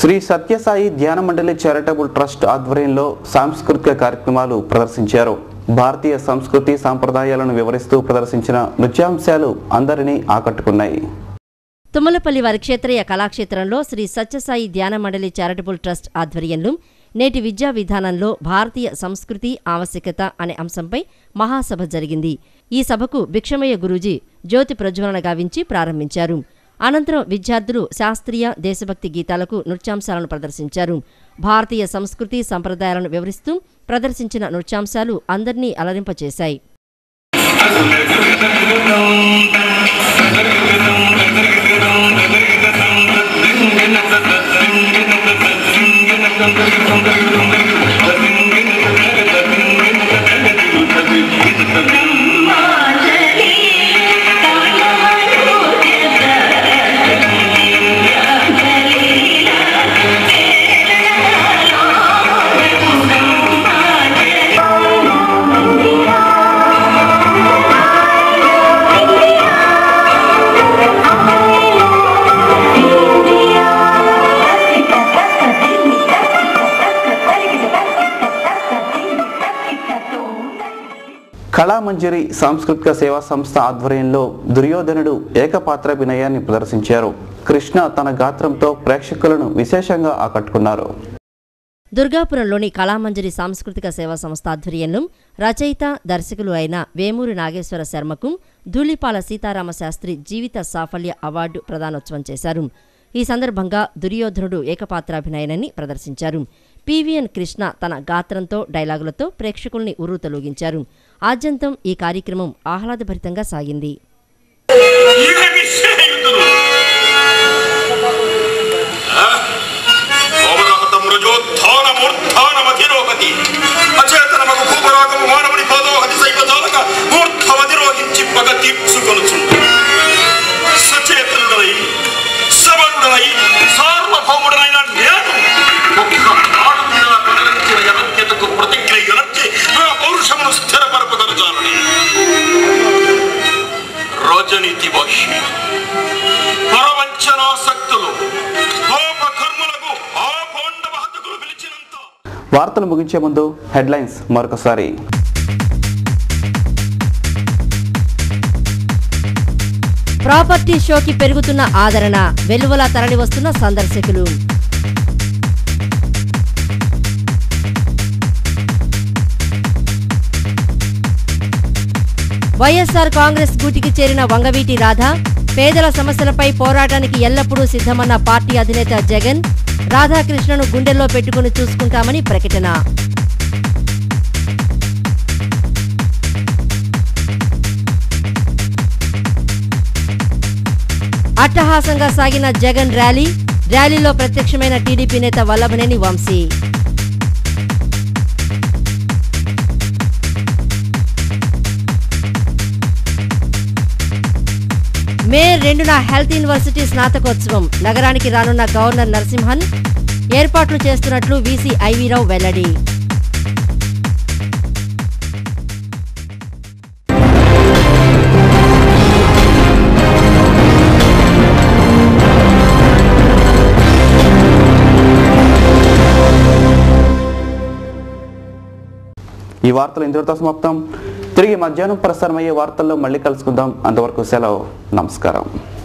శ్రీ సత్యసాయి ధ్యాన మండలి charitable trust ఆధ్వర్యంలో సాంస్కృతిక కార్యక్రమాలు ప్రదర్శించారు భారతీయ సంస్కృతి సాంప్రదాయాలను వివరిస్తూ ప్రదర్శించిన నృత్యాంశాలు అందరినీ ఆకట్టుకున్నాయి తుమ్మలపల్లి వారి క్షేత్రీయ కళాక్షేత్రంలో శ్రీ సత్యసాయి ధ్యాన మండలి చారిటబుల్ ట్రస్ట్ ఆధ్వర్యంలో నేటి విద్యా విధానంలో భారతీయ సంస్కృతి ఆవశ్యకత అనే అంశంపై మహాసభ జరిగింది ఈ సభకు భిక్షమయ్య గురూజీ జ్యోతి ప్రజ్వలన గావించి ప్రారంభించారు అనంతరం విద్యార్థులు శాస్త్రీయ దేశభక్తి గీతాలకు నృత్యాంశాలను ప్రదర్శించారు భారతీయ సంస్కృతి సంప్రదాయాలను వివరిస్తూ ప్రదర్శించిన నృత్యాంశాలు అందర్నీ అలరింపచేశాయి కళామంజరి సాంస్కృతిక సేవా సంస్థ ఆధ్వర్యంలో దుర్యోధనుడు ఏకపాత్రాభినయాన్ని ప్రదర్శించారు కృష్ణ తన గాత్రంతో ప్రేక్షకులను విశేషంగా ఆకట్టుకున్నారు దుర్గాపురంలోని కళామంజరి సాంస్కృతిక సేవా సంస్థ ఆధ్వర్యంలో రచయిత దర్శకులు అయిన వేమూరి నాగేశ్వర శర్మకు ధూళిపాల సీతారామ శాస్త్రి జీవిత సాఫల్య అవార్డు ప్రదానోత్సవం చేశారు ఈ సందర్భంగా దుర్యోధనుడు ఏకపాత్రాభినయనాన్ని ప్రదర్శించారు పివిఎన్ కృష్ణ తన గాత్రంతో డైలాగులతో ప్రేక్షకుల్ని ఉర్రూతలూగించారు ఆద్యంతం ఈ కార్యక్రమం ఆహ్లాదభరితంగా సాగింది ಈಗ ನಿಶ್ಚಯಿಸಿದರು ಸೋಮನಾಥ ಮೃಜೋತ್ಥಾನ ಮೂರ್ಧಾನ ಮಧಿರೋಹತಿ ಅಚೇತನ ಮಗು ಭೂಪರಾಗము మానవుని పాదోహతి సైవజాలక మూర్ధమధిరోహించిప్పగ తీర్చుకొనుచుండు సచేతనుడనై సబలుడనై సార్వభౌముడనైన నేను ఒక్క నాడు మీద ప్రకటించిన యవత్యతకు ప్రతిక్రియనర్చి నా పౌరుషమును స్థిరపరపగలుగుతానని రాజనీతి భాష్య పరవంచనాసక్తులు పాప కర్మలకు ఆ పాండవ హతకులు పిలిచినంత వార్తలు ముగించే ముందు హెడ్లైన్స్ మరొకసారి ప్రాపర్టీ షోకి పెరుగుతున్న ఆదరణ వెలువలా తరలివస్తున్న సందర్శకులు వైఎస్సార్ కాంగ్రెస్ గూటికి చేరిన వంగవీటి రాధ పేదల సమస్యలపై పోరాటానికి ఎల్లప్పుడూ సిద్ధమన్న పార్టీ అధినేత జగన్ రాధాకృష్ణను గుండెల్లో పెట్టుకుని చూసుకుంటామని ప్రకటన అట్టహాసంగా సాగిన జగన్ ర్యాలీ ర్యాలీలో ప్రత్యక్షమైన టీడీపీ నేత వల్లభనేని వంశీ మే రెండున హెల్త్ యూనివర్సిటీ స్నాతకోత్సవం నగరానికి రానున్న గవర్నర్ నరసింహన్ ఏర్పాట్లు చేస్తున్నట్లు వీసీ ఐవీరావు వెల్లడి ఈ వార్తలు ఇంతటితో సమాప్తం తిరిగి మధ్యాహ్నం ప్రసారమయ్యే వార్తల్లో మళ్ళీ కలుసుకుందాం అంతవరకు సెలవు నమస్కారం